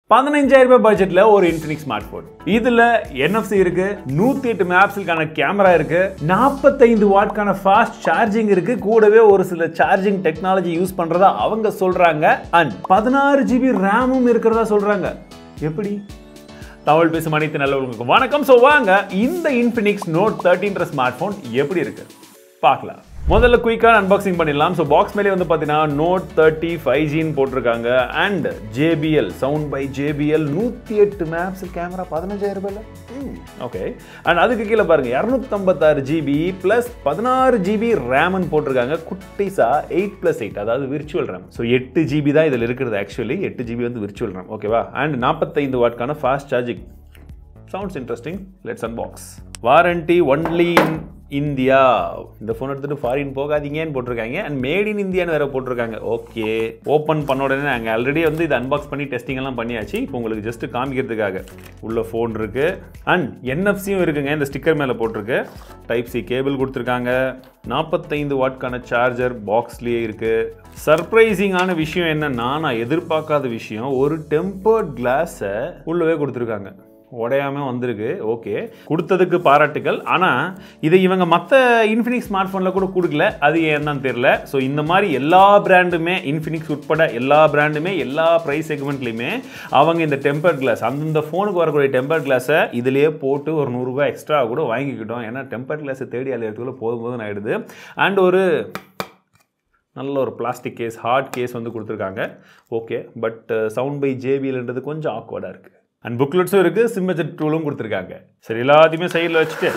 பதினஞ்சாயிரம் ரூபாய் பட்ஜெட்ல ஒரு இன்ஃபினிக்ஸ் ஸ்மார்ட் போன் இதுல NFC இருக்கு நூத்தி எட்டு மேப்ஸ்க்கான கேமரா இருக்கு நாற்பத்தைந்து வாட்கான ஃபாஸ்ட் சார்ஜிங் இருக்கு கூடவே ஒரு சில சார்ஜிங் டெக்னாலஜி யூஸ் பண்றதா அவங்க சொல்றாங்க அண்ட் பதினாறு ஜிபி ரேமும் இருக்கிறதா சொல்றாங்க எப்படி தமிழ் பேசும் அனைத்து நல்லவர்களுக்கும் வணக்கம் ஸோ வாங்க இந்த இன்ஃபினிக்ஸ் நோட் தேர்ட்டின்ற ஸ்மார்ட் ஃபோன் எப்படி இருக்கு பார்க்கலாம் முதல்ல குயிக்காக அன்பாக்சிங் பண்ணிடலாம் ஸோ பாக்ஸ் மேலே வந்து பார்த்தீங்கன்னா நோட் தேர்ட்டி ஃபைவ் ஜின்னு போட்டிருக்காங்க and JBL sound by JBL நூற்றி எட்டு மேப்ஸ் கேமரா பதினஞ்சாயிரம் ரூபாயில் ஓகே அண்ட் அதுக்கு கீழே பாருங்க இரநூத்தம்பத்தாறு ஜிபி ப்ளஸ் பதினாறு ஜிபி ரேம்னு போட்டிருக்காங்க குட்டிஸா எயிட் ப்ளஸ் எயிட் அதாவது விர்ச்சுவல் ரேம் ஸோ எட்டு ஜிபி தான் இதில் இருக்கிறது ஆக்சுவலி எட்டு ஜிபி வந்து விர்ச்சுவல் ரேம் ஓகேவா அண்ட் நாற்பத்தைந்து வாட்கான fast charging sounds interesting let's unbox warranty only in India இந்த ஃபோன் எடுத்துட்டு ஃபாரின் போகாதீங்கன்னு போட்டிருக்காங்க அண்ட் மேட் இன் இந்தியான்னு வேற போட்டிருக்காங்க ஓகே ஓப்பன் பண்ண உடனே நாங்கள் ஆல்ரெடி வந்து இதை அன்பாக்ஸ் பண்ணி டெஸ்டிங் எல்லாம் பண்ணியாச்சு இப்போ உங்களுக்கு ஜஸ்ட் காமிக்கிறதுக்காக உள்ள ஃபோன் இருக்கு அண்ட் என்எஃப்சியும் இருக்குங்க இந்த ஸ்டிக்கர் மேலே போட்டிருக்கு டைப் சி கேபிள் கொடுத்துருக்காங்க நாற்பத்தைந்து வாட்கான சார்ஜர் பாக்ஸ்லேயே இருக்கு சர்ப்ரைசிங்கான விஷயம் என்னன்னா நான் எதிர்பார்க்காத விஷயம் ஒரு டெம்பர்ட் கிளாஸை உள்ளவே கொடுத்துருக்காங்க உடையாம வந்திருக்கு ஓகே கொடுத்ததுக்கு பாராட்டுகள் ஆனால் இதை இவங்க மற்ற இன்ஃபினிக்ஸ் ஸ்மார்ட் ஃபோனில் கூட கொடுக்கல அது என்னன்னு தெரியல ஸோ இந்த மாதிரி எல்லா பிராண்டுமே இன்ஃபினிக்ஸ் உட்பட எல்லா பிராண்டுமே எல்லா ப்ரைஸ் செக்மெண்ட்லையுமே அவங்க இந்த டெம்பர் கிளாஸ் அந்தந்த ஃபோனுக்கு வரக்கூடிய டெம்பர் கிளாஸை இதிலேயே போட்டு ஒரு நூறுரூவா எக்ஸ்ட்ரா கூட வாங்கிக்கிட்டோம் ஏன்னா டெம்பர் கிளாஸை தேடி அலையிறதுக்குள்ள போதும் போதும் ஆயிடுது அண்ட் ஒரு நல்ல ஒரு பிளாஸ்டிக் கேஸ் ஹார்ட் கேஸ் வந்து கொடுத்துருக்காங்க ஓகே பட் சவுண்ட் பை ஜேபிஎல்ன்றது கொஞ்சம் ஆக்வர்டாக இருக்குது அண்ட் புக்லெட்ஸும் இருக்குது சிம்மச்சட் டூலும் கொடுத்துருக்காங்க சரி எல்லாத்தையுமே சைடில் வச்சுட்டு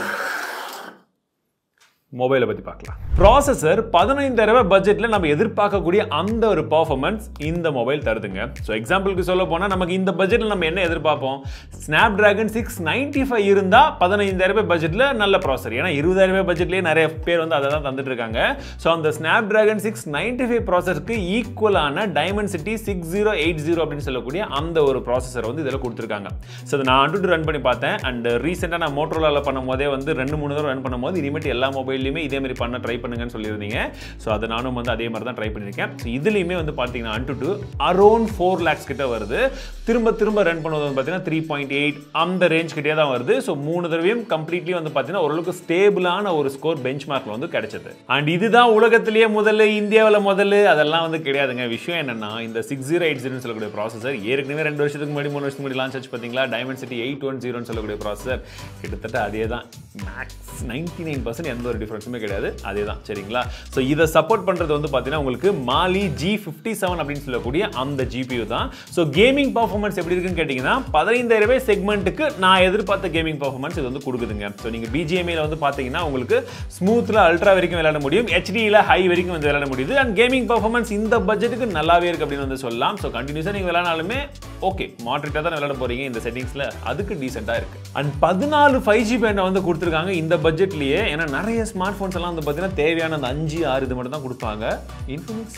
மொபைலை பற்றி பார்க்கலாம் ப்ராசஸர் பதினைந்தாயிரம் ரூபாய் பட்ஜெட்டில் நம்ம எதிர்பார்க்கக்கூடிய அந்த ஒரு பர்ஃபார்மன்ஸ் இந்த மொபைல் தருதுங்க ஸோ எக்ஸாம்பிளுக்கு சொல்ல போனால் நமக்கு இந்த பட்ஜெட்டில் நம்ம என்ன எதிர்பார்ப்போம் Snapdragon six ninety five இருந்தால் பதினைந்தாயிரம் ரூபாய் பட்ஜெட்டில் நல்ல ப்ராசர் ஏன்னா இருபதாயிரம் ரூபாய் பட்ஜெட்லேயே நிறைய பேர் வந்து அதை தான் தந்துட்டு இருக்காங்க ஸோ அந்த Snapdragon six ninety five ப்ராசருக்கு ஈக்குவலான Dimensity six zero eight zero அப்படின்னு சொல்லக்கூடிய அந்த ஒரு ப்ராசஸர் வந்து இதில் கொடுத்துருக்காங்க ஸோ அதை நான் அண்டு ரன் பண்ணி பார்த்தேன் அண்ட் ரீசெண்டாக நான் மோட்டரோலாவில் பண்ணும் போதே வந்து ரெண்டு மூணு தடவை ரன் பண்ணும்போது இனிமேட்டு எல்லா மொபைல்லையுமே இதே மாதிரி பண்ண ட்ரை பண்ணுங்கன்னு சொல்லியிருந்தீங்க ஸோ அதை நானும் வந்து அதே மாதிரி தான் ட்ரை பண்ணியிருக்கேன் ஸோ இதுலேயுமே வந்து பார்த்தீங்கன்னா AnTuTu around four lakhs கிட்ட வருது திரும்ப திரும்ப ரன் பண்ணுவது வந்து பார்த்தீங்கன்னா த்ரீ பாயிண்ட் எயிட் அந்த ரேஞ்ச் கிட்டே தான் வருது ஸோ மூணு தடவையும் கம்ப்ளீட்லி வந்து பார்த்தீங்கன்னா ஓரளவுக்கு ஸ்டேபிளான ஒரு ஸ்கோர் பெஞ்ச் மார்க்கில் வந்து கிடைச்சது அண்ட் இதுதான் உலகத்திலேயே முதல்ல இந்தியாவில் முதல்ல அதெல்லாம் வந்து கிடையாதுங்க விஷயம் என்னன்னா இந்த சிக்ஸ் ஜீரோ எயிட் ஜீரோன்னு சொல்லக்கூடிய ப்ராசஸர் ஏற்கனவே ரெண்டு வருஷத்துக்கு முன்னாடி மூணு வருஷத்துக்கு முன்னாடி லான்ச் ஆச்சு பார்த்தீங்களா டைமண்ட் சிட்டி எயிட் ஒன் ஜீரோன்னு சொல்லக்கூடிய ப்ராசஸர் கிட்டத்தட்ட அதே தான் மேக்ஸ் நைன்டி நைன் பர்சன்ட் எந்த ஒரு டிஃப்ரென்ஸுமே கிடையாது அதே தான் சரிங்களா ஸோ இதை சப்போர்ட் பண்ணுறது வந்து பார்த்தீங்கன்னா உங்களுக்கு மாலி ஜி ஃபிஃப்டி செவன் அப்படின்னு சொல்லக்கூடிய அந்த ஜிபியூ தான் ஸோ கேமிங் பர்ஃபார்மன்ஸ் எப்படி இருக்குன்னு கேட்டிங்கன்னா பதினைந்தாயிரம் ரூபாய் செக்மெண்ட்டுக்கு நான் எதிர்பார்த்த கேமிங் பர்ஃபார்மன்ஸ் இது வந்து கொடுக்குதுங்க ஸோ நீங்கள் பிஜிஎம்ஐயில் வந்து பார்த்தீங்கன்னா உங்களுக்கு ஸ்மூத்தில் அல்ட்ரா வரைக்கும் விளையாட முடியும் ஹெச்டியில் ஹை வரைக்கும் வந்து விளையாட முடியுது அண்ட் கேமிங் பர்ஃபார்மன்ஸ் இந்த பட்ஜெட்டுக்கு நல்லாவே இருக்கு அப்படின்னு வந்து சொல்லலாம் ஸோ கண்டினியூஸாக நீங்கள் விளையாடாலுமே ஓகே மாட்ரேட்டாக தான் விளையாட போறீங்க இந்த செட்டிங்ஸில் அதுக்கு டீசெண்டாக இருக்கு அண்ட் பதினாலு ஃபைவ் ஜி பேண்டை வந்து கொடுத்துருக்காங்க இந்த பட்ஜெட்லேயே ஏன்னா நிறைய ஸ்மார்ட் ஃபோன்ஸ் எல்லாம் வந்து பார்த்தீங்கன்னா தேவையான அந்த அஞ்சு ஆறு இது மட்டும் தான் கொடுப்பாங்க இன்ஃபினிக்ஸ்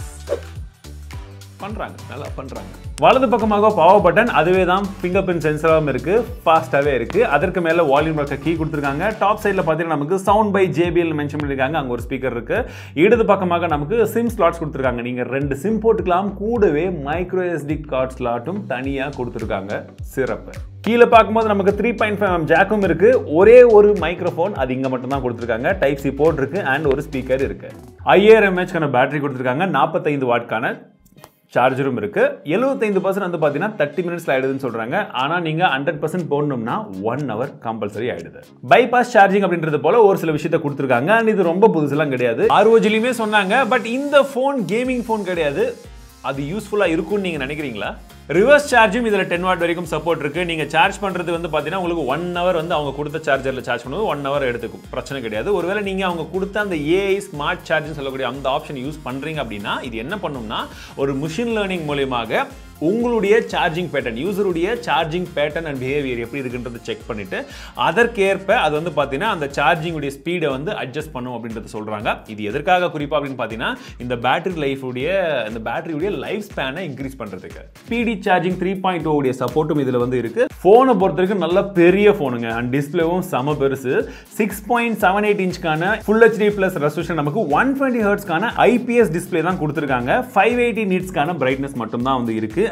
பண்றாங்க நல்லா பண்றாங்க வலது பக்கமாக பவர் பட்டன் அதுவே தான் ஃபிங்கர் பிரிண்ட் சென்சராகவும் இருக்கு ஃபாஸ்ட்டாகவே இருக்கு அதற்கு மேலே வால்யூம் இருக்க கீ கொடுத்துருக்காங்க டாப் சைடில் பார்த்தீங்கன்னா நமக்கு சவுண்ட் பை ஜேபிஎல் மென்ஷன் பண்ணியிருக்காங்க அங்கே ஒரு ஸ்பீக்கர் இருக்கு இடது பக்கமாக நமக்கு சிம் ஸ்லாட்ஸ் கொடுத்துருக்காங்க நீங்கள் ரெண்டு சிம் போட்டுக்கலாம் கூடவே மைக்ரோ எஸ்டி கார்ட் ஸ்லாட்டும் தனியாக கொடுத்துருக்காங்க சிறப்பு கீழே பார்க்கும்போது நமக்கு த்ரீ பாயிண்ட் ஃபைவ் ஜாக்கும் இருக்கு ஒரே ஒரு மைக்ரோஃபோன் அது இங்கே மட்டும் தான் கொடுத்துருக்காங்க டைப் சி போர்ட் இருக்கு அண்ட் ஒரு ஸ்பீக்கர் இருக்கு ஐஏஆர் எம்ஹெச்க்கான பேட்டரி கொடுத்துருக்காங்க நாற்பத்தைந்து வாட்கான சார்ஜரும் இருக்கு எழுபத்தைந்து பர்சன்ட் வந்து பார்த்தீங்கன்னா தேர்ட்டி மினிட்ஸ்ல ஆயிடுதுன்னு சொல்றாங்க ஆனா நீங்க ஹண்ட்ரட் பர்சன்ட் போடணும்னா ஒன் ஹவர் கம்பல்சரி ஆயிடுது பைபாஸ் சார்ஜிங் அப்படின்றது போல ஒரு சில விஷயத்த கொடுத்துருக்காங்க அண்ட் இது ரொம்ப புதுசுலாம் கிடையாது ஆர்ஓஜிலையுமே சொன்னாங்க பட் இந்த ஃபோன் கேமிங் ஃபோன் கிடையாது அது யூஸ்ஃபுல்லா இருக்கும்னு நீங்க நினைக்கிறீங்களா ரிவர்ஸ் சார்ஜும் இதில் டென் வாட் வரைக்கும் சப்போர்ட் இருக்கு நீங்க சார்ஜ் பண்றது வந்து பார்த்தீங்கன்னா உங்களுக்கு ஒன் ஹவர் வந்து அவங்க கொடுத்த சார்ஜரில் சார்ஜ் பண்ணும்போது ஒன் ஹவர் எடுத்துக்கும் பிரச்சனை கிடையாது ஒருவேளை நீங்க அவங்க கொடுத்த அந்த ஏஐ ஸ்மார்ட் சார்ஜ்னு சொல்லக்கூடிய அந்த ஆப்ஷன் யூஸ் பண்றீங்க அப்படின்னா இது என்ன பண்ணும்னா ஒரு மிஷின் லேர்னிங் மூலியமாக உங்களுடைய சார்ஜிங் பேட்டர்ன் யூசருடைய சார்ஜிங் பேட்டர்ன் அண்ட் பிஹேவியர் எப்படி இருக்குன்றது செக் பண்ணிட்டு அதற்கேற்ப அது வந்து பார்த்தீங்கன்னா அந்த சார்ஜிங்குடைய ஸ்பீடை வந்து அட்ஜஸ்ட் பண்ணும் அப்படின்றத சொல்றாங்க இது எதற்காக குறிப்பா அப்படின்னு பார்த்தீங்கன்னா இந்த பேட்டரி லைஃப் உடைய இந்த பேட்டரியுடைய லைஃப் ஸ்பேனை இன்க்ரீஸ் பண்றதுக்கு ஸ்பீடி சார்ஜிங் த்ரீ பாயிண்ட் உடைய சப்போர்ட்டும் இதுல வந்து இருக்கு ஃபோனை பொறுத்த வரைக்கும் நல்ல பெரிய ஃபோனுங்க அண்ட் டிஸ்பிளேவும் செம பெருசு சிக்ஸ் பாயிண்ட் செவன் எயிட் இன்ச்க்கான ஃபுல் ஹெச்டி பிளஸ் ரெசல்யூஷன் நமக்கு ஒன் டுவெண்ட்டி ஹர்ட்ஸ்க்கான ஐபிஎஸ் டிஸ்பிளே தான் கொடுத்துருக்காங்க ஃபைவ் எயிட்டி நீட்ஸ்க்கான பிரைட்னஸ் மட்டும் தான் வந்து இருக்கு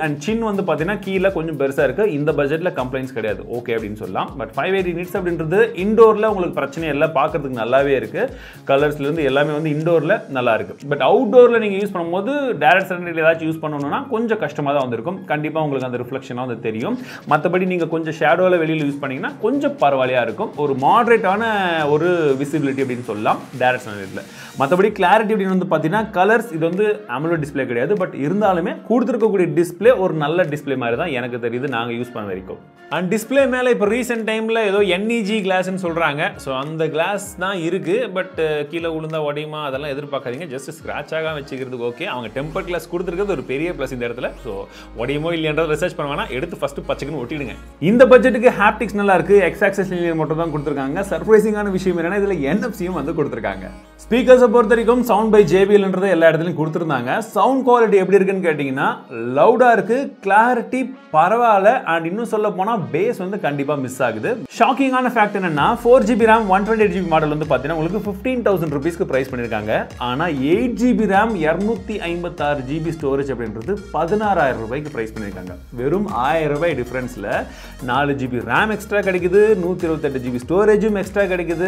அண்ட் சின் வந்து பார்த்தீங்கன்னா கீழே கொஞ்சம் பெருசாக இருக்குது இந்த பட்ஜெட்டில் கம்ப்ளைண்ட்ஸ் கிடையாது ஓகே அப்படின்னு சொல்லலாம் பட் ஃபைவ் எயிட்டி நிட்ஸ் அப்படின்றது இண்டோரில் உங்களுக்கு பிரச்சனை இல்லை பார்க்கறதுக்கு நல்லாவே இருக்குது கலர்ஸ்லேருந்து எல்லாமே வந்து இண்டோரில் நல்லா இருக்குது பட் அவுட்டோரில் நீங்கள் யூஸ் பண்ணும்போது டேரக்ட் சன்லைட் ஏதாச்சும் யூஸ் பண்ணணும்னா கொஞ்சம் கஷ்டமாக தான் வந்திருக்கும் கண்டிப்பாக உங்களுக்கு அந்த ரிஃப்ளெக்ஷனாக வந்து தெரியும் மற்றபடி நீங்கள் கொஞ்சம் ஷேடோவில் வெளியில் யூஸ் பண்ணிங்கன்னா கொஞ்சம் பரவாயில்லையாக இருக்கும் ஒரு மாட்ரேட்டான ஒரு விசிபிலிட்டி அப்படின்னு சொல்லலாம் டேரக்ட் சன்லைட்டில் மற்றபடி கிளாரிட்டி அப்படின்னு வந்து பார்த்தீங்கன்னா கலர்ஸ் இது வந்து அமலோ டிஸ்ப்ளே கிடையாது பட் இருந்தாலுமே கொடுத்துருக்கக்கூடிய டிஸ்ப்ளே ஒரு நல்ல டிஸ்ப்ளே மாதிரி தான் எனக்கு தெரியுது நாங்கள் யூஸ் பண்ண வரைக்கும் அண்ட் டிஸ்ப்ளே மேலே இப்போ ரீசெண்ட் டைமில் ஏதோ என்இஜி கிளாஸ்னு சொல்கிறாங்க ஸோ அந்த கிளாஸ் தான் இருக்குது பட் கீழே விழுந்தா உடையுமா அதெல்லாம் எதிர்பார்க்காதீங்க ஜஸ்ட் ஸ்க்ராட்சாக வச்சுக்கிறதுக்கு ஓகே அவங்க டெம்பர் கிளாஸ் கொடுத்துருக்கிறது ஒரு பெரிய ப்ளஸ் இந்த இடத்துல ஸோ உடையுமோ இல்லையன்றத ரிசர்ச் பண்ண வேணா எடுத்து ஃபஸ்ட்டு பச்சைக்குன்னு ஒட்டிடுங்க இந்த பட்ஜெட்டுக்கு ஹாப்டிக்ஸ் நல்லா இருக்கு எக்ஸ் ஆக்சஸ் லினியர் மட்டும் தான் கொடுத்துருக்காங்க சர்ப்ரைசிங்கான விஷயம் என்னன்னா இதில் என்எஃப்சியும் வந்து கொடுத்துருக்காங்க ஸ்பீக்கர்ஸை பொறுத்த வரைக்கும் சவுண்ட் பை ஜேபிஎல்ன்றதை எல்லா இடத்துலையும் கொடுத்துருந்தாங்க சவுண்ட் குவாலிட்டி எப்படி இருக்குன்னு கேட்டிங்கன்னா லவுடாக இருக்கு கிளாரிட்டி பரவாயில்ல அண்ட் இன்னும் சொல்ல போனால் பேஸ் வந்து கண்டிப்பாக மிஸ் ஆகுது ஷாக்கிங்கான ஃபேக்ட் என்னன்னா four GB RAM one twenty eight GB model வந்து பார்த்தீங்கன்னா உங்களுக்கு ஃபிஃப்டீன் தௌசண்ட் ருபீஸ்க்கு ப்ரைஸ் பண்ணியிருக்காங்க ஆனால் எயிட் ஜிபி ரேம் இரநூத்தி ஐம்பத்தாறு ஜிபி ஸ்டோரேஜ் அப்படின்றது பதினாறாயிரம் ரூபாய்க்கு ப்ரைஸ் பண்ணியிருக்காங்க வெறும் ஆயிரம் ரூபாய் டிஃப்ரென்ஸில் நாலு ஜிபி ரேம் எக்ஸ்ட்ரா கிடைக்குது நூற்றி இருபத்தெட்டு ஜிபி ஸ்டோரேஜும் எக்ஸ்ட்ரா கிடைக்குது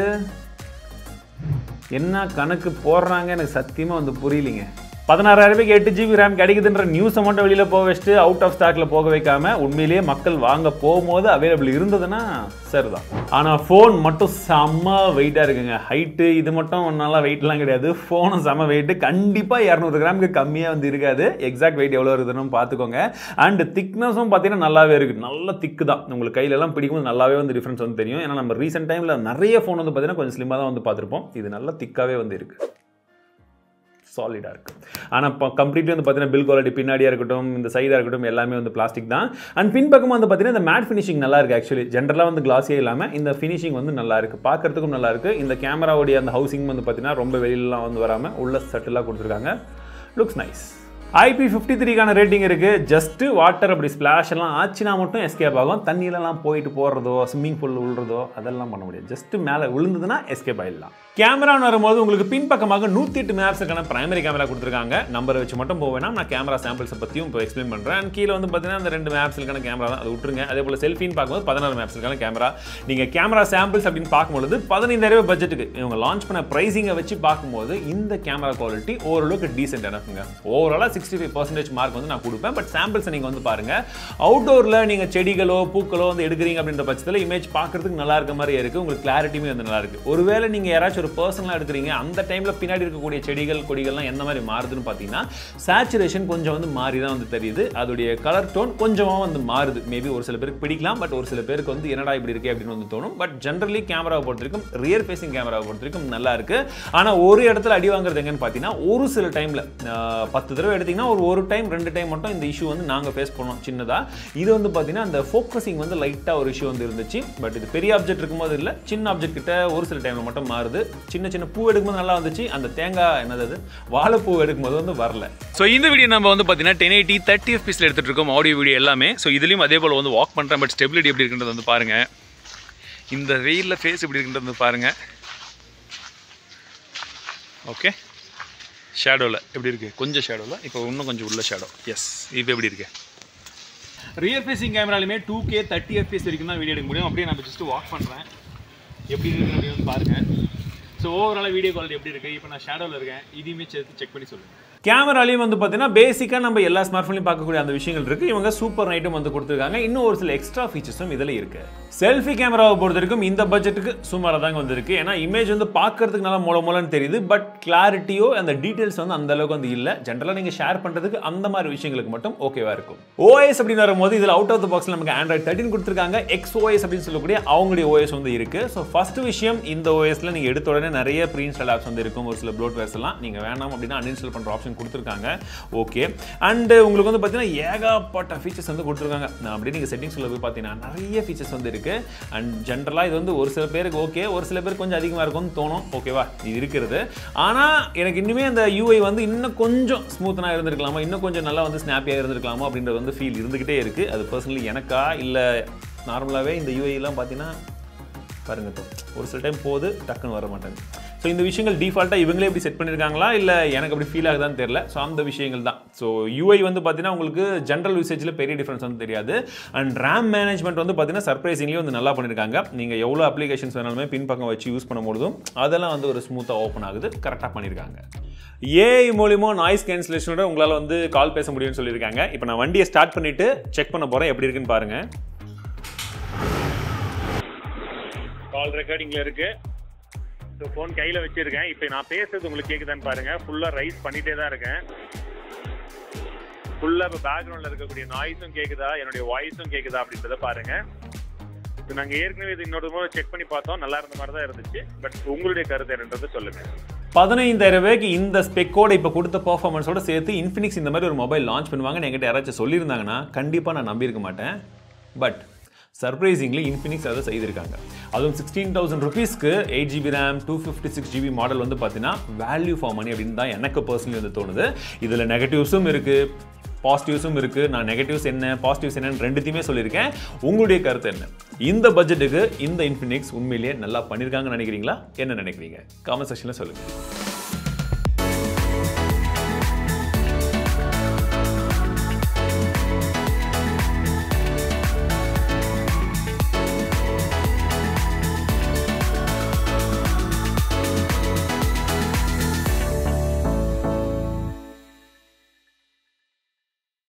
என்ன கணக்கு போடுறாங்க எனக்கு சத்தியமாக வந்து புரியலிங்க பதினாறாயிரம் ரூபாய்க்கு எட்டு ஜிபி ரேம் கிடைக்குதுன்ற நியூஸை மட்டும் வெளியில் போக வச்சுட்டு அவுட் ஆஃப் ஸ்டாக்ல போக வைக்காம உண்மையிலேயே மக்கள் வாங்க போகும்போது அவைலபிள் இருந்ததுன்னா சரிதான் ஆனால் ஃபோன் மட்டும் செம்ம வெயிட்டாக இருக்குங்க ஹைட்டு இது மட்டும் நல்லா வெயிட்லாம் கிடையாது ஃபோனும் செம்ம வெயிட்டு கண்டிப்பாக இரநூறு கிராமுக்கு கம்மியாக வந்து இருக்காது எக்ஸாக்ட் வெயிட் எவ்வளோ இருக்குதுன்னு பார்த்துக்கோங்க அண்ட் திக்னஸும் பார்த்தீங்கன்னா நல்லாவே இருக்குது நல்ல திக்கு தான் உங்களுக்கு கையிலலாம் பிடிக்கும்போது நல்லாவே வந்து டிஃப்ரென்ஸ் வந்து தெரியும் ஏன்னா நம்ம ரீசெண்ட் டைமில் நிறைய ஃபோன் வந்து பார்த்தீங்கன்னா கொஞ்சம் ஸ்லிம்மாக தான் வந்து பார்த்துருப்போம் இது நல்லா திக்காகவே வந்து இருக்குது சாலிடாக இருக்குது ஆனால் இப்போ கம்ப்ளீட்லி வந்து பார்த்தீங்கன்னா பில் குவாலிட்டி பின்னாடியாக இருக்கட்டும் இந்த சைடாக இருக்கட்டும் எல்லாமே வந்து பிளாஸ்டிக் தான் அண்ட் பின்பக்கம் வந்து பார்த்தீங்கன்னா இந்த மேட் ஃபினிஷிங் நல்லா இருக்குது ஆக்சுவலி ஜென்ரலாக வந்து கிளாஸியே இல்லாமல் இந்த ஃபினிஷிங் வந்து நல்லா இருக்குது பார்க்கறதுக்கும் நல்லா இருக்குது இந்த கேமராவுடைய அந்த ஹவுசிங் வந்து பார்த்தீங்கன்னா ரொம்ப வெளியிலலாம் வந்து வராமல் உள்ள சட்டிலாக கொடுத்துருக்காங்க லுக்ஸ் நைஸ் ஐபி ஃபிஃப்டி த்ரீக்கான ரேட்டிங் இருக்குது ஜஸ்ட்டு வாட்டர் அப்படி ஸ்ப்ளாஷ் எல்லாம் ஆச்சுன்னா மட்டும் எஸ்கேப் ஆகும் தண்ணியிலலாம் போயிட்டு போடுறதோ ஸ்விம்மிங் பூல் விழுறதோ அதெல்லாம் பண்ண முடியாது ஜஸ்ட்டு மேலே விழுந்ததுன்னா எஸ்கேப் ஆயிடலாம் கேமரான்னு வரும்போது உங்களுக்கு பின்பக்கமாக நூற்றி எட்டு மேப்ஸுக்கான பிரைமரி கேமரா கொடுத்துருக்காங்க நம்பரை வச்சு மட்டும் போவேனா நான் கேமரா சாம்பிள்ஸை பற்றியும் இப்போ எக்ஸ்பிளைன் பண்ணுறேன் அண்ட் கீழே வந்து பார்த்தீங்கன்னா அந்த ரெண்டு மேப்ஸுக்கான கேமரா தான் அது விட்டுருங்க அதே போல் செல்ஃபின்னு பார்க்கும்போது பதினாறு மேப்ஸுக்கான கேமரா நீங்கள் கேமரா சாம்பிள்ஸ் அப்படின்னு பார்க்கும்பொழுது பதினைந்தாயிரம் பட்ஜெட்டுக்கு இவங்க லான்ச் பண்ண ப்ரைஸிங்கை வச்சு பார்க்கும்போது இந்த கேமரா குவாலிட்டி ஓரளவுக்கு டீசென்ட் எனக்குங்க ஓவராலாக சிக்ஸ்டி ஃபைவ் பர்சன்டேஜ் மார்க் வந்து நான் கொடுப்பேன் பட் சாம்பிள்ஸ் நீங்கள் வந்து பாருங்கள் அவுட்டோரில் நீங்கள் செடிகளோ பூக்களோ வந்து எடுக்கிறீங்க அப்படின்ற பட்சத்தில் இமேஜ் பார்க்கறதுக்கு நல்லா இருக்க மாதிரி இருக்குது உங்களுக்கு கிளாரிட்டியுமே வந்து நல்லா இருக்குது ஒருவேளை நீங்கள் யாராச்சும் ஒரு பர்சனலாக எடுக்கிறீங்க அந்த டைமில் பின்னாடி இருக்கக்கூடிய செடிகள் கொடிகள்லாம் எந்த மாதிரி மாறுதுன்னு பார்த்தீங்கன்னா சேச்சுரேஷன் கொஞ்சம் வந்து மாறி தான் வந்து தெரியுது அதோடைய கலர் டோன் கொஞ்சமாக வந்து மாறுது மேபி ஒரு சில பேருக்கு பிடிக்கலாம் பட் ஒரு சில பேருக்கு வந்து என்னடா இப்படி இருக்கே அப்படின்னு வந்து தோணும் பட் ஜென்ரலி கேமராவை பொறுத்த வரைக்கும் ரியர் ஃபேசிங் கேமராவை பொறுத்த வரைக்கும் நல்லா இருக்கு ஆனால் ஒரு இடத்துல அடி வாங்குறது எங்கன்னு பார்த்தீங்கன்னா ஒரு சில டைமில் பத்து தடவை எடுத்தீங்கன்னா ஒரு ஒரு டைம் ரெண்டு டைம் மட்டும் இந்த இஷ்யூ வந்து நாங்கள் ஃபேஸ் பண்ணோம் சின்னதாக இது வந்து பார்த்தீங்கன்னா அந்த ஃபோக்கஸிங் வந்து லைட்டாக ஒரு இஷ்யூ வந்து இருந்துச்சு பட் இது பெரிய ஆப்ஜெக்ட் இருக்கும்போது இல்லை சின்ன ஆப்ஜெக்ட் கிட்ட ஒரு சில டைமில் மட்டும் மாறுது சின்ன சின்ன பூ எடுக்கும்போது நல்லா வந்துச்சு அந்த தேங்காய் என்னது அது வாழைப்பூ எடுக்கும்போது வந்து வரல ஸோ இந்த வீடியோ நம்ம வந்து பார்த்தீங்கன்னா டென் எயிட்டி தேர்ட்டி எஃபிஸில் எடுத்துகிட்டு இருக்கோம் ஆடியோ வீடியோ எல்லாமே ஸோ இதுலேயும் அதே போல் வந்து வாக் பண்ணுறேன் பட் ஸ்டெபிலிட்டி எப்படி இருக்குன்றது வந்து பாருங்கள் இந்த வெயிலில் ஃபேஸ் எப்படி இருக்குன்றது வந்து பாருங்கள் ஓகே ஷேடோவில் எப்படி இருக்குது கொஞ்சம் ஷேடோவில் இப்போ இன்னும் கொஞ்சம் உள்ள ஷேடோ எஸ் இப்போ எப்படி இருக்கு ரியர் ஃபேசிங் கேமராலுமே டூ கே தேர்ட்டி எஃபிஎஸ் வரைக்கும் தான் வீடியோ எடுக்க முடியும் அப்படியே நான் ஜஸ்ட் வாக் பண்ணுறேன் எப்படி இருக்கு அப்படின்னு பாருங்கள் ஸோ ஓவராலாக வீடியோ குவாலிட்டி எப்படி இருக்குது இப்போ நான் ஷேடோவில் இருக்கேன் இதையுமே சேர்த்து செக் பண்ணி சொல்லுங்கள் கேமராலையும் வந்து பார்த்தீங்கன்னா பேசிக்காக நம்ம எல்லா ஸ்மார்ட் ஃபோன்லையும் பார்க்கக்கூடிய அந்த விஷயங்கள் இருக்குது இவங்க சூப்பர் நைட்டும் வந்து கொடுத்துருக்காங்க இன்னும் ஒரு சில எக்ஸ்ட்ரா ஃபீச்சர்ஸும் இதில் இருக்குது செல்ஃபி கேமராவை பொறுத்த வரைக்கும் இந்த பட்ஜெட்டுக்கு சுமாராக தாங்க வந்திருக்கு ஏன்னா இமேஜ் வந்து பார்க்கறதுக்கு நல்லா மூல மூலன்னு தெரியுது பட் கிளாரிட்டியோ அந்த டீட்டெயில்ஸ் வந்து அந்த அளவுக்கு வந்து இல்லை ஜென்ரலாக நீங்கள் ஷேர் பண்ணுறதுக்கு அந்த மாதிரி விஷயங்களுக்கு மட்டும் ஓகேவா இருக்கும் ஓஎஸ் அப்படின்னு வரும்போது இதில் அவுட் ஆஃப் த பாக்ஸில் நமக்கு ஆண்ட்ராய்ட் தேர்ட்டின் கொடுத்துருக்காங்க எக்ஸ் ஓஎஸ் அப்படின்னு சொல்லக்கூடிய அவங்களுடைய ஓஎஸ் வந்து இருக்குது ஸோ ஃபர்ஸ்ட் விஷயம் இந்த ஓஎஸில் நீங்கள் எடுத்த உடனே நிறைய ப்ரீ இன்ஸ்டால் ஆப்ஸ் வந்து இருக்கும் ஒரு சில ப்ளோட்வேர்ஸ் எல்லாம் நீங்கள் வேணாம் அப்படின்னா அன்இன்ஸ்டால் பண்ணுற ஆப்ஷன் கொடுத்துருக்காங்க ஓகே அண்டு உங்களுக்கு வந்து பார்த்தீங்கன்னா ஏகப்பட்ட ஃபீச்சர்ஸ் வந்து கொடுத்துருக்காங்க நான் அப்படியே நீங்கள் செட்டிங்ஸில் போய் பார்த்தீங்கன்னா நிறைய ஃபீச்சர்ஸ் வந்து இருக்குது அண்ட் ஜென்ரலாக இது வந்து ஒரு சில பேருக்கு ஓகே ஒரு சில பேருக்கு கொஞ்சம் அதிகமாக இருக்கும்னு தோணும் ஓகேவா இது இருக்கிறது ஆனால் எனக்கு இன்னுமே அந்த யூஐ வந்து இன்னும் கொஞ்சம் ஸ்மூத்தனாக இருந்திருக்கலாமா இன்னும் கொஞ்சம் நல்லா வந்து ஸ்னாப்பியாக இருந்திருக்கலாமா அப்படின்றது வந்து ஃபீல் இருந்துக்கிட்டே இருக்குது அது பர்சனலி எனக்கா இல்லை நார்மலாகவே இந்த யூஐலாம் பார்த்தீங்கன்னா பாருங்க இப்போ ஒரு சில டைம் போகுது டக்குன்னு வர மாட்டேங்குது ஸோ இந்த விஷயங்கள் டிஃபால்ட்டாக இவங்களே இப்படி செட் பண்ணியிருக்காங்களா இல்லை எனக்கு அப்படி ஃபீல் ஆகுதான்னு தெரியல ஸோ அந்த விஷயங்கள் தான் ஸோ யூஐ வந்து பார்த்தீங்கன்னா உங்களுக்கு ஜென்ரல் யூசேஜில் பெரிய டிஃப்ரென்ஸ் வந்து தெரியாது அண்ட் ரேம் மேனேஜ்மெண்ட் வந்து பார்த்தீங்கன்னா சர்ப்ரைசிங்லேயே வந்து நல்லா பண்ணியிருக்காங்க நீங்கள் எவ்வளோ அப்ளிகேஷன்ஸ் வேணாலுமே பின்பக்கம் வச்சு யூஸ் பண்ணும்பொழுதும் அதெல்லாம் வந்து ஒரு ஸ்மூத்தாக ஓப்பன் ஆகுது கரெக்டாக பண்ணியிருக்காங்க ஏஐ மூலியமா நாய்ஸ் கேன்சலேஷனோட உங்களால் வந்து கால் பேச முடியும்னு சொல்லியிருக்காங்க இப்போ நான் வண்டியை ஸ்டார்ட் பண்ணிட்டு செக் பண்ண போகிறேன் எப்படி இருக்குன்னு பாருங்க கால் ரெக்கார்டிங்ல இருக்கு ஸோ ஃபோன் கையில் வச்சிருக்கேன் இப்போ நான் பேசுறது உங்களுக்கு கேட்குதான்னு பாருங்க ஃபுல்லாக ரைஸ் பண்ணிட்டே தான் இருக்கேன் ஃபுல்லாக இப்போ பேக்ரவுண்டில் இருக்கக்கூடிய நாய்ஸும் கேட்குதா என்னுடைய வாய்ஸும் கேட்குதா அப்படின்றத பாருங்க இப்போ நாங்கள் ஏற்கனவே இது இன்னொரு முறை செக் பண்ணி பார்த்தோம் நல்லா இருந்த மாதிரி தான் இருந்துச்சு பட் உங்களுடைய கருத்து என்னன்றதை சொல்லுங்க பதினைந்தாயிரம் ரூபாய்க்கு இந்த ஸ்பெக்கோட இப்போ கொடுத்த பர்ஃபார்மன்ஸோட சேர்த்து இன்ஃபினிக்ஸ் இந்த மாதிரி ஒரு மொபைல் லான்ச் பண்ணுவாங்கன்னு என்கிட்ட யாராச்சும் சொல்லியிருந்தாங்கன்னா கண்டிப்பாக நான் நம்பியிருக்க மாட்டேன் பட் சர்ப்ரைசிங்லி இன்ஃபினிக்ஸ் அதை செய்திருக்காங்க அதுவும் சிக்ஸ்டீன் தௌசண்ட் ருபீஸ்க்கு eight GB RAM two fifty six GB model வந்து பார்த்தீங்கன்னா வேல்யூ ஃபார் மணி அப்படின்னு தான் எனக்கு பர்சனலி வந்து தோணுது இதில் நெகட்டிவ்ஸும் இருக்குது பாசிட்டிவ்ஸும் இருக்குது நான் நெகட்டிவ்ஸ் என்ன பாசிட்டிவ்ஸ் என்னன்னு ரெண்டுத்தையுமே சொல்லியிருக்கேன் உங்களுடைய கருத்து என்ன இந்த பட்ஜெட்டுக்கு இந்த இன்ஃபினிக்ஸ் உண்மையிலேயே நல்லா பண்ணியிருக்காங்கன்னு நினைக்கிறீங்களா என்ன நினைக்கிறீங்க காமெண்ட் செக்ஷனில் சொல்லுங்கள்